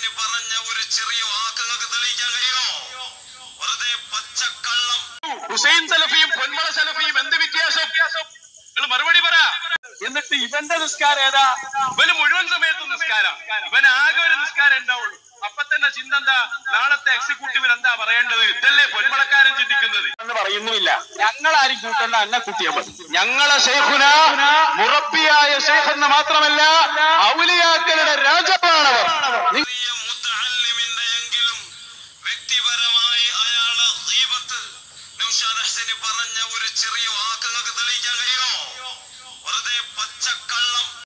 ഹസനി പറഞ്ഞ ഒരു ചെറിയ വാക്കുകൾക്ക് തെളിയിക്കാൻ കഴിയോ വെറുതെ പച്ചക്കള്ളം ഹുസൈൻ സലഫിയും പൊന്മള സലഫിയും എന്ത് വ്യത്യാസം നിങ്ങൾ മറുപടി പറ എന്നിട്ട് ഇവന്റെ നിസ്കാരം ഏതാ ഇവന് മുഴുവൻ സമയത്തും നിസ്കാരം ഇവൻ ആകെ ഒരു നിസ്കാരം ഉണ്ടാവുള്ളൂ അപ്പൊ തന്നെ ചിന്ത എന്താ നാളത്തെ എക്സിക്യൂട്ടീവിൽ എന്താ പറയേണ്ടത് ഇതല്ലേ പൊന്മളക്കാരൻ ചിന്തിക്കുന്നത് എന്ന് പറയുന്നുമില്ല ഞങ്ങൾ ആരും കൂട്ടണ്ട എന്നെ കൂട്ടിയാൽ മതി ഞങ്ങളെ ഷെയ്ഖുന മുറബിയായ ഷെയ്ഖ് എന്ന് മാത്രമല്ല ഔലിയാക്കളുടെ രാജാവാണവർ നി- ചെറിയ മുത്തഅല്ലിമിന്റെ എങ്കിലും വ്യക്തിപരമായി അയാളെ ഗീബത്ത് നൗഷാദ് ഹസനി പറഞ്ഞ ഒരു ചെറിയ വാക്കുകൾക്ക് തെളിയിക്കാൻ കഴിയോ വെറുതെ പച്ചക്കള്ളം